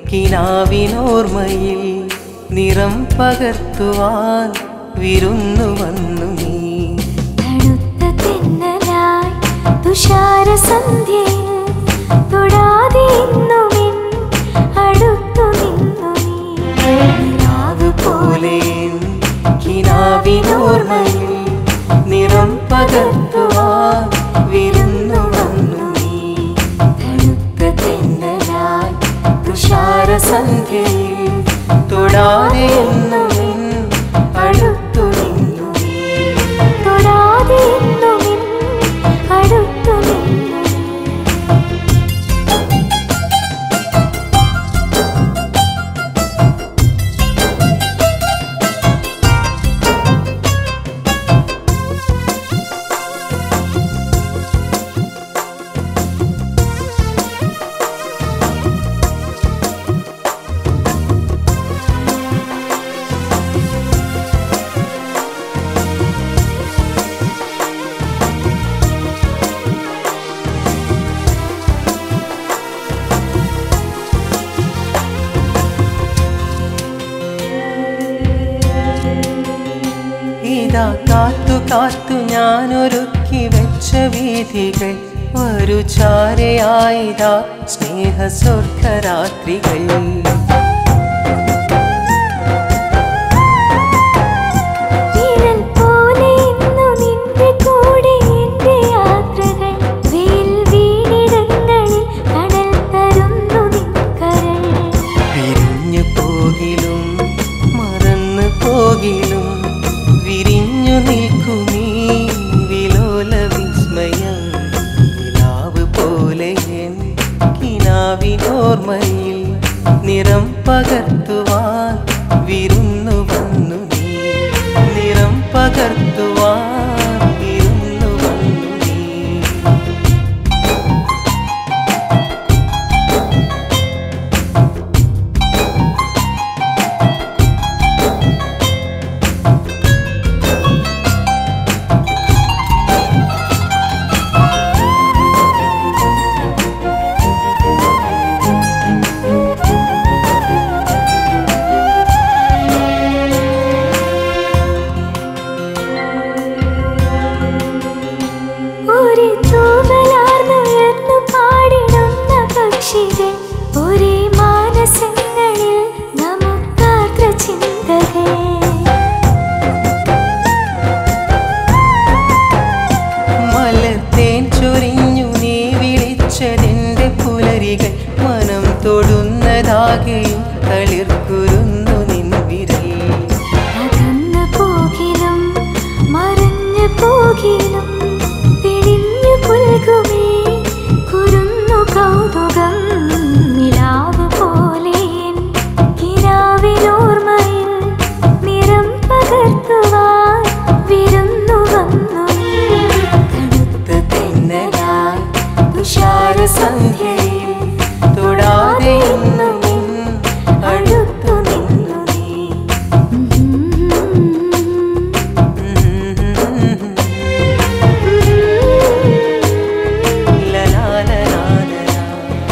കിനാവിനോർമ്മയിൽ നിറം പകർത്തുവാൻ വിരുന്നു വന്നു നീ തണുത്ത തെന്നലായി തുഷാരസന്ധ്യയിൽ തൊടാതെ ഇന്നുമെൻ അടുത്തു നിന്നു നീ നിലാവ് പോലെ കിനാവിനോർമ്മയിൽ നിറം പകർത്തുവാൻ വിരുന്നു വന്നു നീ തണുത്ത തെന്നലായി തുഷാരസന്ധ്യയിൽ തൊടാതെ എന്നുമെൻ അടുത്തു നിന്നു നീ തൊടാതെ ഇന്നുമെൻ അടുത്തു നിന്നു നീ ഇതാ കാത്തു കാത്തു ഞാനൊരുക്കി വെച്ച വീഥികൾ ഒരു ചാരയായിതാ സ്നേഹ സ്വർഗരാത്രികൾ നിഴൽ പോലെ ഇന്നു നിന്റെ കൂടെ എന്റെ യാത്രകൾ വെയിൽ വീണിടങ്ങളിൽ കടൽ തരുന്നു നിൻകരൾ പിരിഞ്ഞു പോകിലും മറന്നു പോകിലും വിരിഞ്ഞു നിൽക്കുമീ വിലോല വിസ്മയം നിലാവ് പോലെ എൻ കിനാവിനോർമ്മയിൽ നിറം പകർത്തുവാൻ വിരുന്നു വന്നു നീ നിറം പകർത്തുവാൻ വിരുന്നു വന്നു നീ ഒരു തൂവലാർന്നുയർന്നു പാടിടുന്ന പക്ഷികൾ ഒരേ മാനസങ്ങളിൽ നമുക്കാർദ്ര ചിന്തകൾ മലത്തേൻ ചൊരിഞ്ഞു നീ വിളിച്ചതിൻ്റെ പുലരികൾ മനം തൊടുന്നതാകെയും തളിർക്കുരുന്നു നിൻ വിരൽ അകന്നു പോകിലും മറഞ്ഞു പോകിലും പിടിഞ്ഞു പുൽകുമേ കുരുന്നു കൗതുകം നിലാവ് പോലെ എൻ കിനാവിനോർമ്മയിൽ നിറം പകർത്തുവാൻ വിരുന്നു വന്നു നീ. തണുത്ത തെന്നലായി തുഷാരസന്ധ്യയിൽ തൊടാതെ എന്നും നിൻ അടുത്തു നിന്നു നീ ലലാലലാലലാ.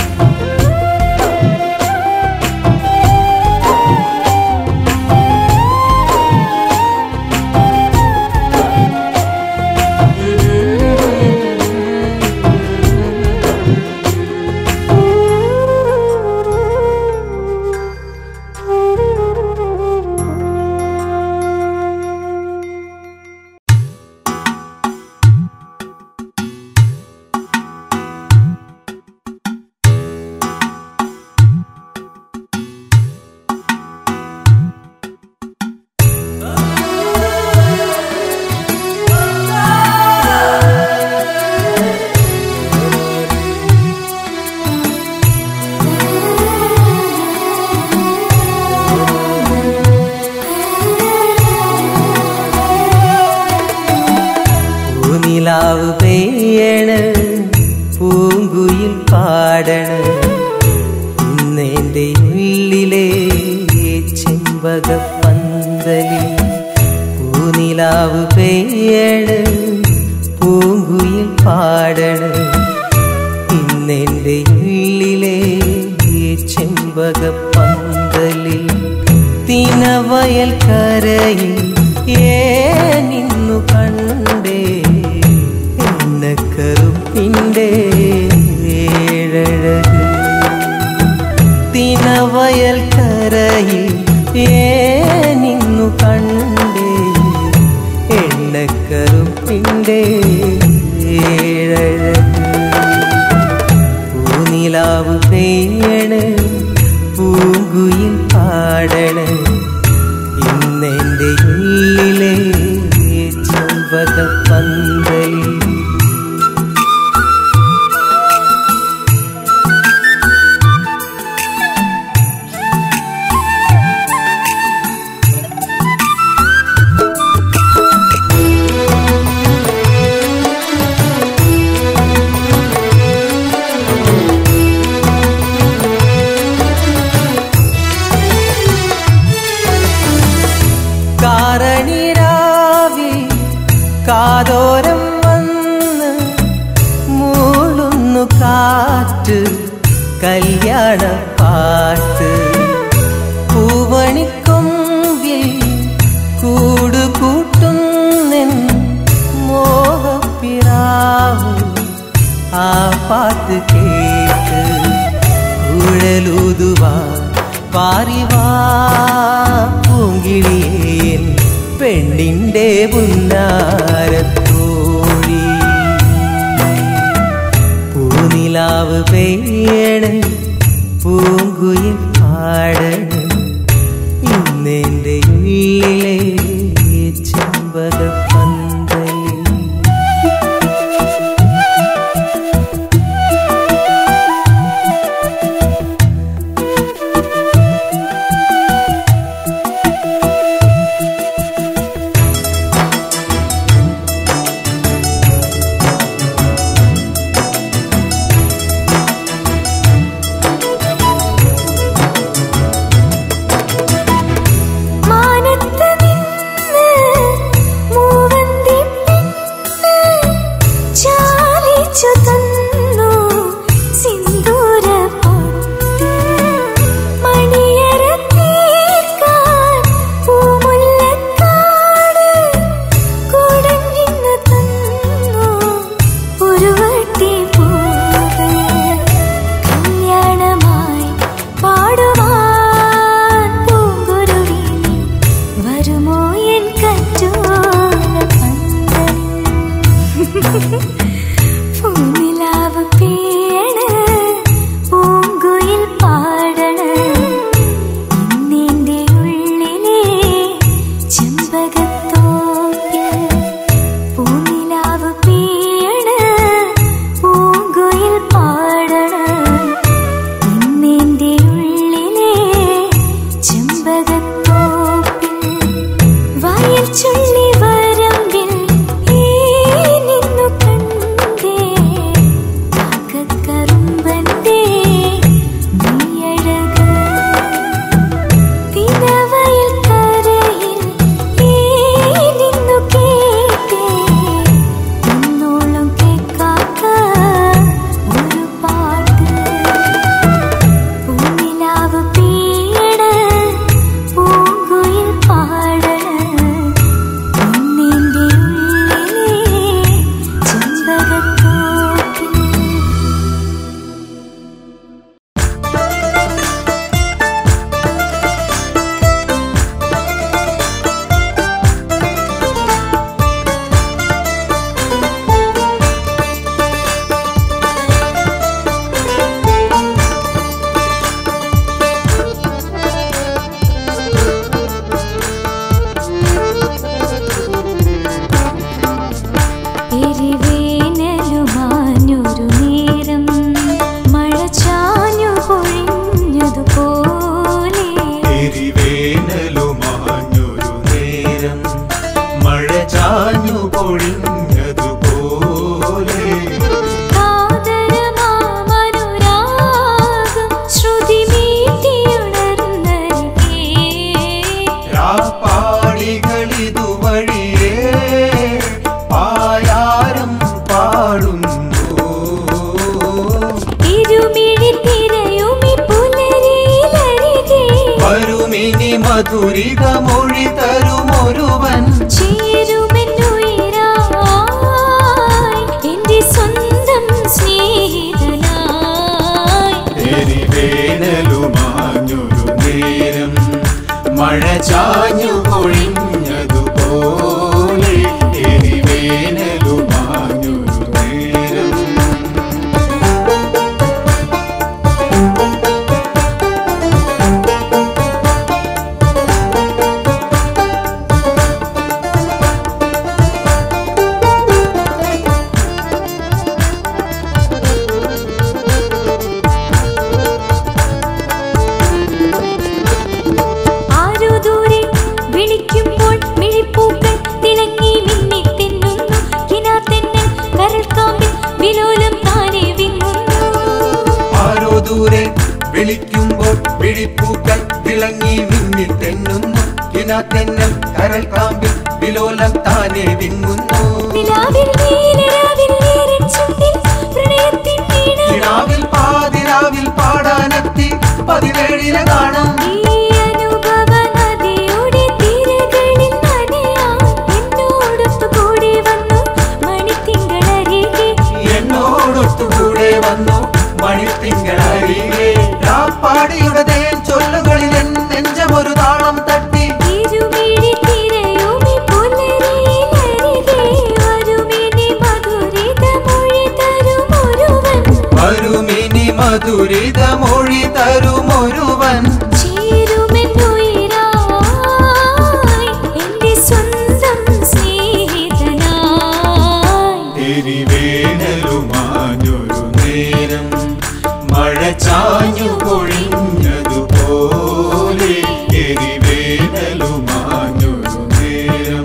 പൂനിലാവ് പെയ്യണ് പൂങ്കുയിൽ പാടണ് ഇന്നെൻ്റെ ഉള്ളിലെ ചെമ്പക പന്തലിൽ പൂനിലാവ് പെയ്യണ് പൂങ്കുയിൽ പാടണ് ഇന്നെൻ്റെ ഉള്ളിലെ ചെമ്പക ചെമ്പകപ്പന്തലിൽ തിനവയൽ കരയിൽ ഏനിന്നു കണ്ടേ എണ്ണക്കറുപ്പിൻ്റെ ഏഴഴക് തിനവയൽ കരയിൽ ഏനിന്നു കണ്ടേ എണ്ണക്കറുപ്പിൻ്റെ ഏഴഴക് പൂനിലാവ് പെയ്യണ് പൂങ്കുയിൽ പാടണ് ഇന്നെൻ്റെ ഉള്ളിലെ ചെമ്പകപ്പന്തലിൽ കാരണിരാവിൽ കാതോരം വന്ന് മൂളുന്നു കാറ്റ് കല്യാണ പാട്ട് പൂവണിക്കൊമ്പിൽ കൂടുകൂട്ടുന്നെൻ മോഹപ്പിറാവ് ആ പാട്ട് കേട്ട് കുഴലൂതുവാ പാറിവാ പൂങ്കിളിയേൻ പെണ്ണിൻ്റെ പുന്നാരത്തോഴി പൂനിലാവ് പെയ്യണ് പൂങ്കുയിൽ പാടണ് ഇന്നെൻ്റെ ഉള്ളിലെ ചെമ്പകപ്പന്തലിൽ മധുരിത മൊഴി തരുമൊരുവൻ ചേരുമെന്നുയിരായി എന്റെ സ്വന്തം സ്നേഹിതനായി എരിവേനലുമാഞ്ഞൊരു നേരം മഴ ചാഞ്ഞു പൊഴിഞ്ഞതുപോലെ എരിവേനലുമാഞ്ഞൊരു നേരം ആരോ ദൂരെ വിളിക്കുമ്പോൾ മിഴിപ്പൂക്കൾ തിളങ്ങി മിന്നി തിന്നുന്നു കിനാത്തെന്നൽ കരൾക്കാമ്പിൽ വിലോലം താനെ വിങ്ങുന്നു ആരോ ദൂരെ വിളിക്കുമ്പോൾ വിഴിപ്പൂക്കൾ തിളങ്ങി മിന്നിൽ തെന്നുന്നു കിനാത്തെന്നൽ കരൽ കാമ്പിൽ വിലോലം താനെ വിങ്ങുന്നു നിലാവിൽ നീലരാവിൽ നീരൻ ചുണ്ടിൽ പ്രണയത്തിൻ വീണ കിടാവിൽ പാതിരാവിൽ പാടാനെത്തി പതിവേഴിലെ കാണും ഈ അനുഭവ നദിയുടെ തിരകളിൽ നനയാൻ എന്നോടൊത്തു കൂടി വന്നു മണിത്തിങ്കളരികെ എന്നോടൊത്തുകൂടെ വന്നു മണിത്തിങ്കളരികെ രാപ്പാടിയുടെ തേൻ ചൊല്ലുകളിൽ എൻ നെഞ്ചമൊരു താളം തട്ടി ഇരുമിഴി തിരയുമി പുലരിയിലരികെ വരുമിനി മധുരിത മൊഴി തരുമൊരുവൻ വരുമിനി മധുരിത മൊഴി തരുമൊരുവൻ ചേരുമെന്നുയിരായി എന്റെ സ്വന്തം സ്നേഹിതനായി എരിവേനലുമാഞ്ഞൊരു നേരം മഴ ചാഞ്ഞു പൊഴിഞ്ഞതുപോലെ എരിവേനലുമാഞ്ഞൊരു നേരം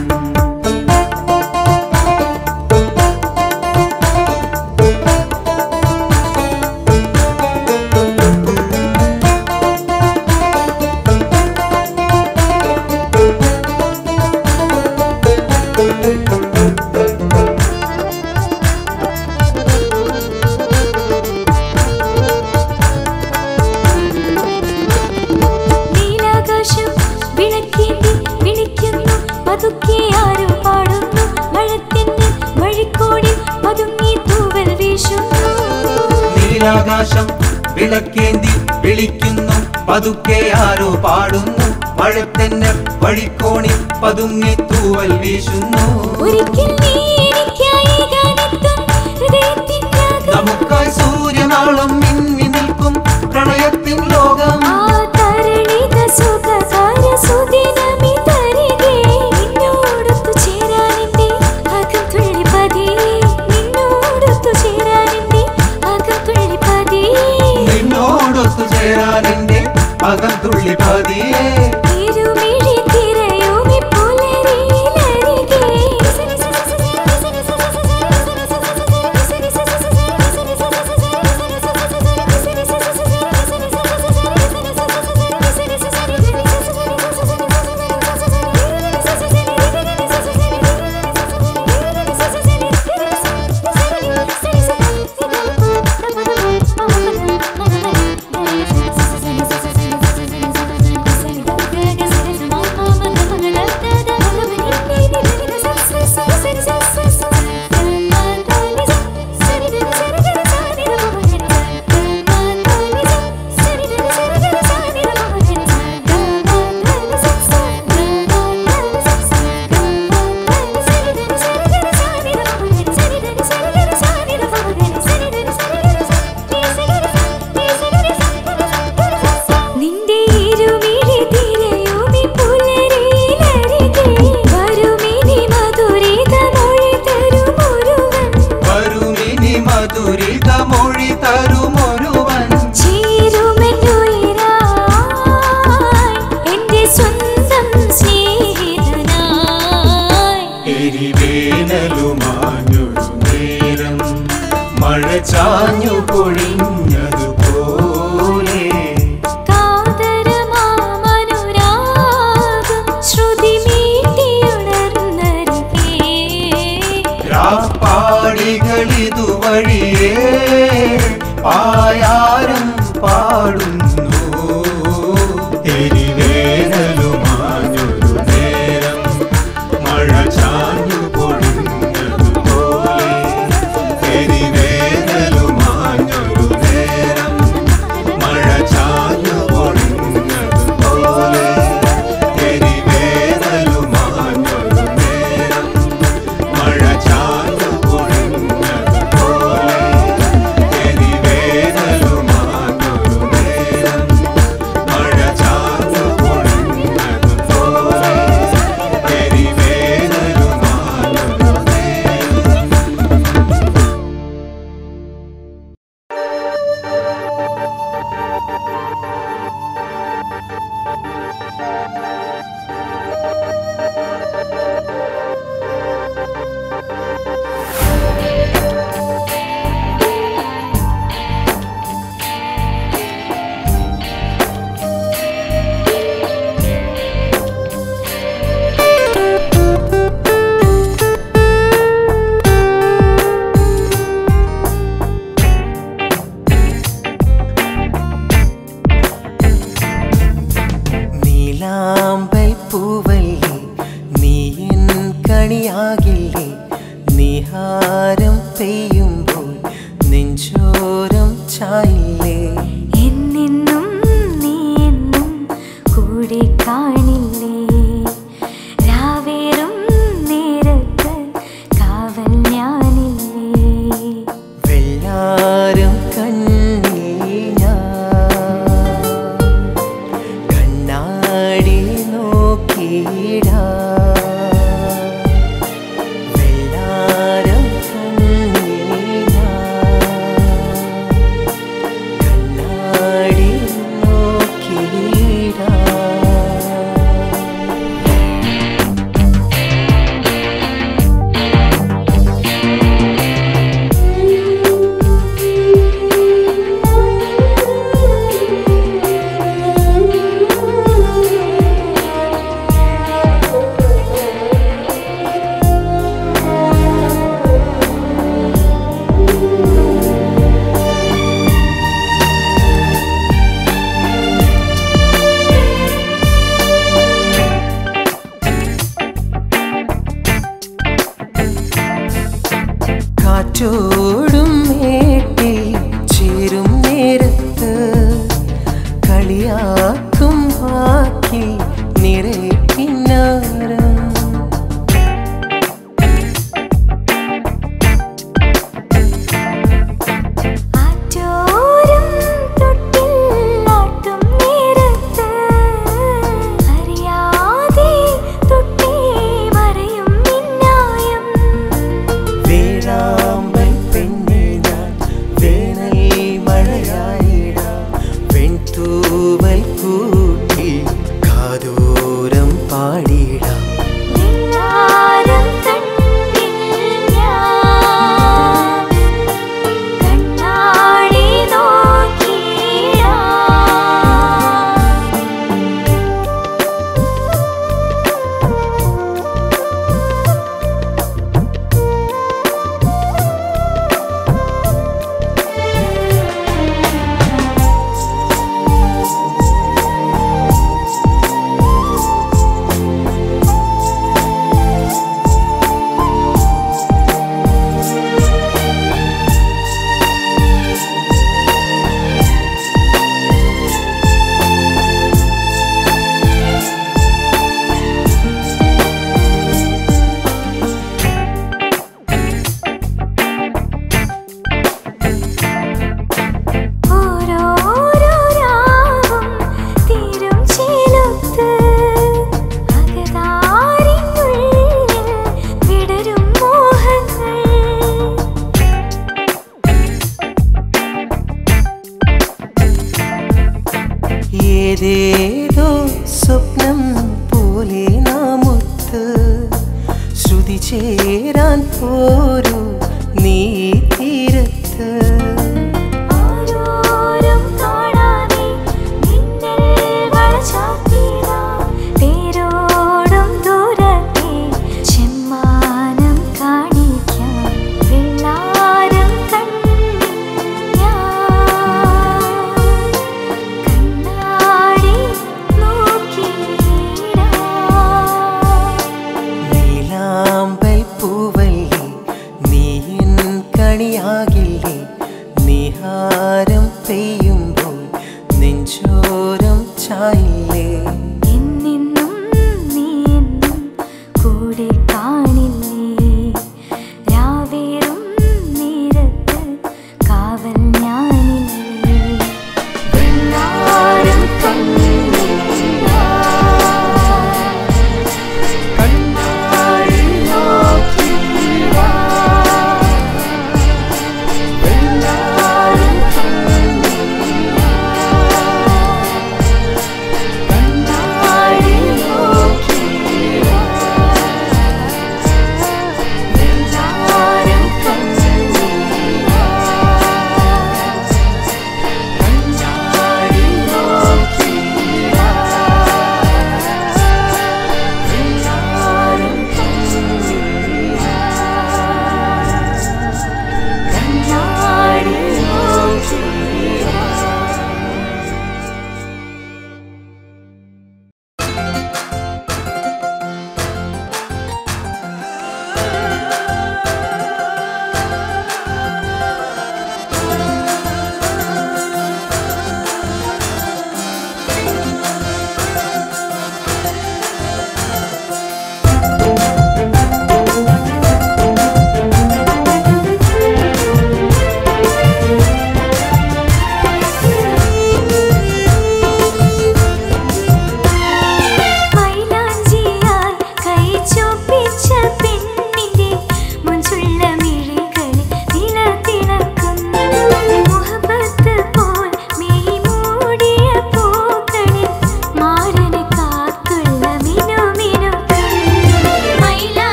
നീലാകാശം വിളക്കേന്തി വിളിക്കുന്നു പതുക്കെ ആരോ പാടുന്നു മഴത്തിന് വഴിക്കോടിൽ പതുങ്ങി തൂവൽ വീശുന്നു നീലാകാശം വിളക്കേന്തി വിളിക്കുന്നു പതുക്കെ ആരോ പാടുന്നു മഴത്തന്നെ വഴിക്കോണി പതുങ്ങി തൂവൽ വീശുന്നു ഒരിക്കൽ നീ എനിക്കായി ഗാനത്തും ഹൃദയത്തിൻ രാഗം നമുക്കായി സൂര്യനാളം മിന്നി നിൽക്കും പ്രണയത്തിൻ ലോകം ആ തരളിത സുഖകാര സുദിനമി തരികെ നിന്നോടൊത്തു ചേരാനെന്റെ അകം തുള്ളി പതിയെ നിന്നോടൊത്തു ചേരാനെന്റെ അകം തുള്ളി പതിയെ നിന്നോടൊത്തു ചേരാൻ എന്റെ അകം തുള്ളി പതിയെ ഇരുമിഴി തിരയുമി പുലരിയിലരികെ നിന്റെ ഇരുമിഴി തിരയുമി പുലരിയിലരികെ വരുമിനി മധുരിത മൊഴി തരുമൊരുവൻ വരുമിനി മധുരിത മൊഴി തരുമൊരുവൻ ചേരുമെന്നുയിരായി എന്റെ സ്വന്തം സ്നേഹിതനായി എരിവേനലുമാഞ്ഞൊരു നേരം മഴ ചാഞ്ഞു പൊഴിഞ്ഞതുപോലെ കാതരമാമനുരാഗം ശ്രുതി മീട്ടിയുണർന്നരികെ രാപ്പാടികളിതുവഴിയേ പായാരം പാടുന്നു എരിവേനലുമാഞ്ഞൊരു കാറ്റോടും മേട്ടിൽ ചേരും നേരത്ത് കളിയാക്കും വാക്കിൽ നിറയെ പിന്നാരം ആറ്റോരം തൊട്ടിൽ ആട്ടും നേരത്ത് അറിയാതെ തൊട്ടേ മറയും മിന്നായം വേഴാമ്പൽ പെണ്ണെ ഞാൻ വേനൽ മഴയായിടാം വെൺതൂവൽ കൂട്ടി കാതോരം പാടിടാം വെള്ളാരം കണ്ണിൽ ഞാൻ കണ്ണാടി നോക്കിയാ ഓരോരോ രാവും തീരും ചേലൊത്ത് അകതാരിനുള്ളിൽ വിടരും മോഹങ്ങൾ ഏതേതോ സ്വപ്നം പോലെ നാമൊത്ത് ശ്രുതി ചേരാൻ പോരൂ നീ തീരത്ത് ആരോരും കാണാതെ നിന്നിൽ വളചാർത്തിടാ പേരോടും ദൂരത്തെ ചെമ്മാനം കാണിക്കാം വെള്ളാരം കണ്ണിൽ ഞാൻ കണ്ണാടി നോക്കിയിടാ നീലാമ്പൽ പൂവല്ലേ നീ എൻ കണിയാകില്ലേ നിഹാരം പെയ്യുമ്പോൾ നെഞ്ചോരം ചായില്ലേ എന്നെന്നും നീ എന്നും കൂടെ കാണില്ലേ രാവേറും നേരത്ത് കാവൽ ഞാനില്ലേ വെള്ളാരം കണ്ണിൽ കണ്ണാടി നോക്കിയിടാ. വെള്ളാരം കണ്ണിൽ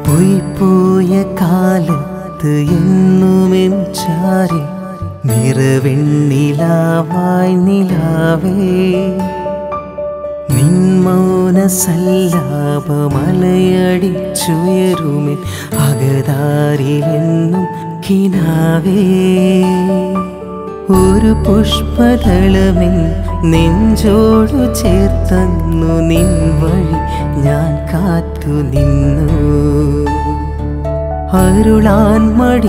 പോയി പോയ കാലത്ത് എന്നുമെൻ ചാരി നിറവെണ്ണിലാവായി നിലാവേ നിൻമൗന സല്ലാപമലയടിച്ചുയരുമിൻ അകതാരിലെന്നും കിനാവേ ഒരു പുഷ്പതളമിൽ നെഞ്ചോടു ചേർത്തന്നു നിൻ വഴി ഞാൻ കാത്തു നിന്നു അരുളാൻ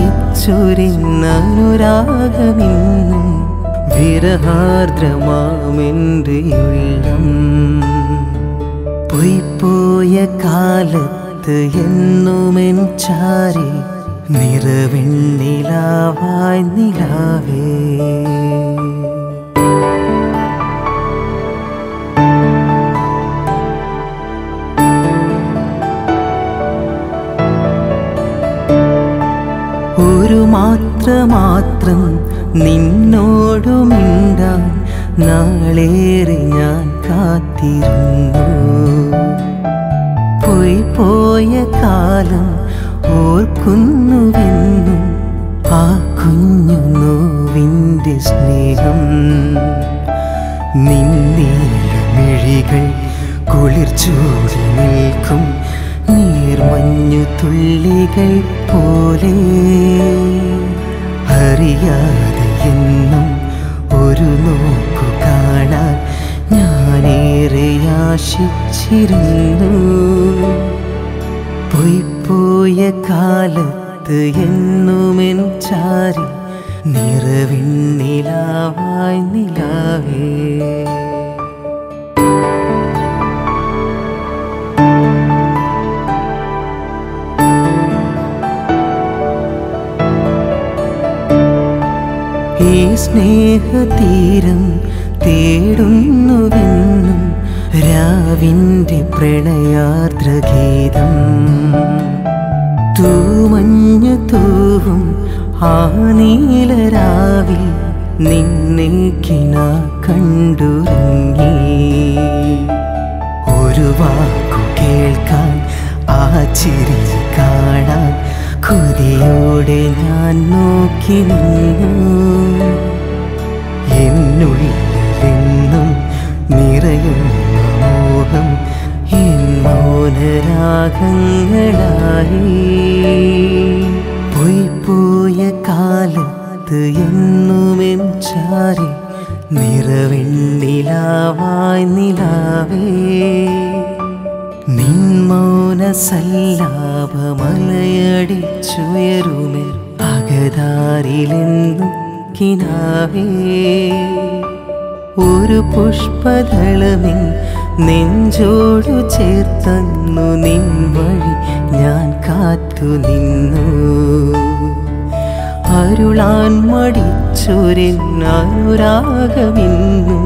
മടിച്ചൊരിന്നനുരാഗമിന്നും വിരഹാർദ്രമാമെൻ്റെ ഉള്ളം പൊയ്പോയ കാലത്ത് എന്നുമെൻ ചാരി നിറവെണ്ണിലാവായി നിലാവേ ഒരു മാത്ര മാത്രം നിന്നോടു മിണ്ടാൻ നാളേറെ ഞാൻ കാത്തിരുന്നു പോയി പോയ കാലം ഓർക്കുന്നുവെന്നും ആ കുഞ്ഞു നോവിൻ്റെ സ്നേഹം നിന്നീലമിഴികൾ കുളിർ ചൂടി നിൽക്കും നീർമഞ്ഞു തുള്ളികൾ പോലെ അറിയാതെ എന്നും ഒരു നോക്കു കാണാൻ ഞാനേറെ ആശിച്ചിരുന്നു പൊയ്പോയ കാലത്ത് എന്നുമെൻ ചാരി നിറവിണ്ണിലാവായി നിലാവേ ഈ സ്നേഹതീരം തേടുന്നുവെന്നും രാവിൻ്റെ പ്രണയാർദ്രഗീതം തൂമഞ്ഞു തൂവും ആ നീലരാവിൽ നിന്നെ കിന കണ്ടുറങ്ങി ഒരു വാക്കു കേൾക്കാൻ ആ ചിരി കാണാൻ കൊതിയോടെ ഞാൻ നോക്കി നിന്നു എന്നുള്ളിലെന്നും നിറയുന്ന മോഹം എൻ മൗനരാഗങ്ങളായി പോയി പോയ കാലത്ത് എന്നുമെൻ ചാരി നിറവെണ്ണിലാവായി നിലാവേ നിൻമൗന സല്ലാപമലയടിച്ചുയരുമേ അകതാരിലെന്നും കിനാവേ ഒരു പുഷ്പദളമിൻ നെഞ്ചോടു ചേർത്തന്നു നിൻ വഴി ഞാൻ കാത്തു നിന്നു അരുളാൻ മടിച്ചൊരെന്നനുരാഗമെന്നും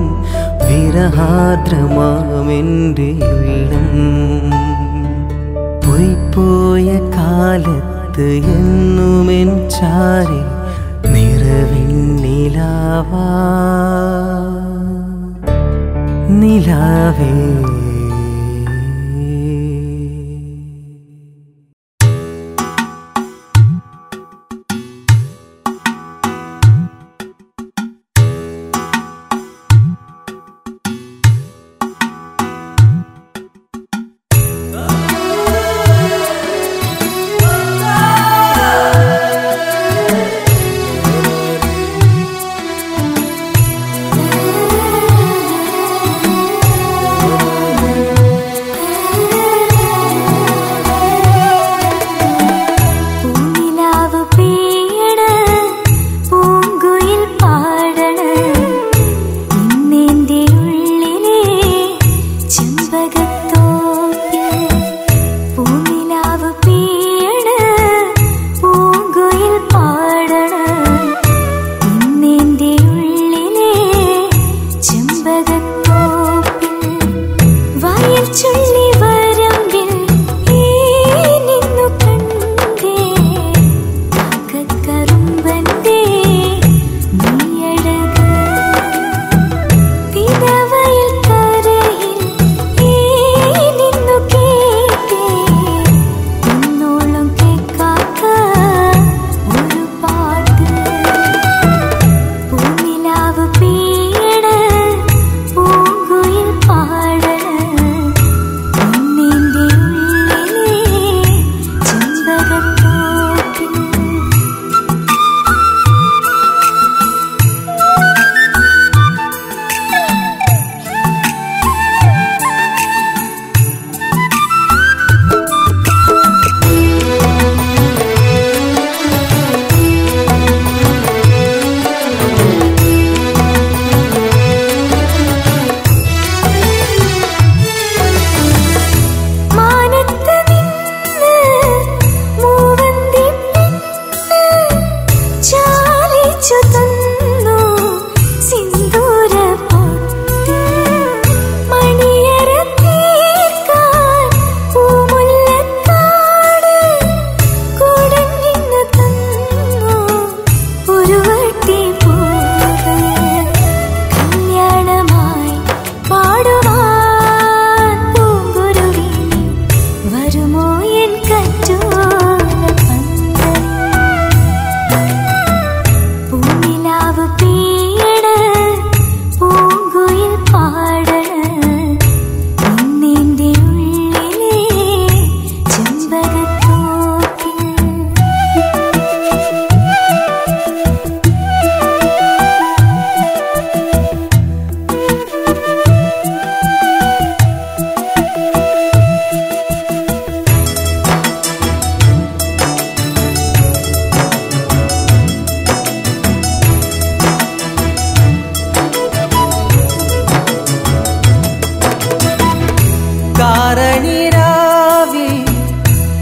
വിരഹാദ്രമാമെൻ്റെ ഉള്ളം പൊയ്പോയ കാലത്ത് എന്നുമെൻ ചാരി നിറവിന്നിലാവാ നിലാവേ ആ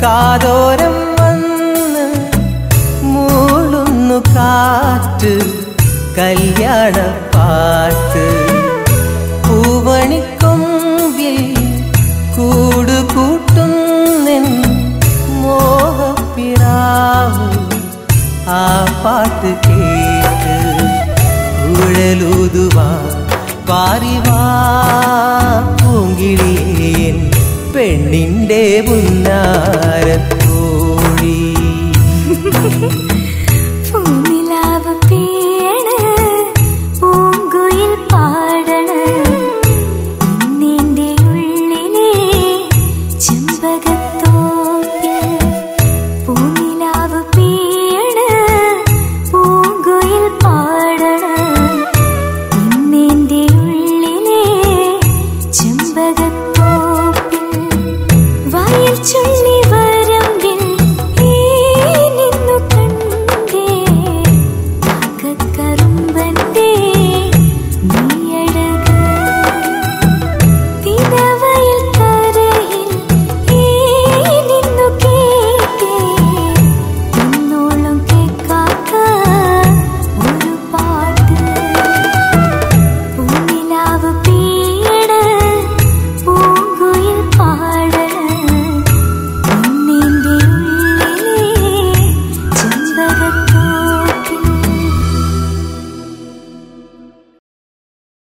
കാതോരം വന്ന് മൂളുന്നു കാറ്റ് കല്യാണ പാട്ട് പൂവണിക്കൊമ്പിൽ കൂട് കൂട്ടുന്നെൻ മോഹപ്പിറാവ് ആ പാട്ട് കേട്ട് കുഴലൂതുവാ പാരിവാ പൂങ്കിളിയേൻ പെണ്ണിൻ്റെ മുന്നാരത്ത്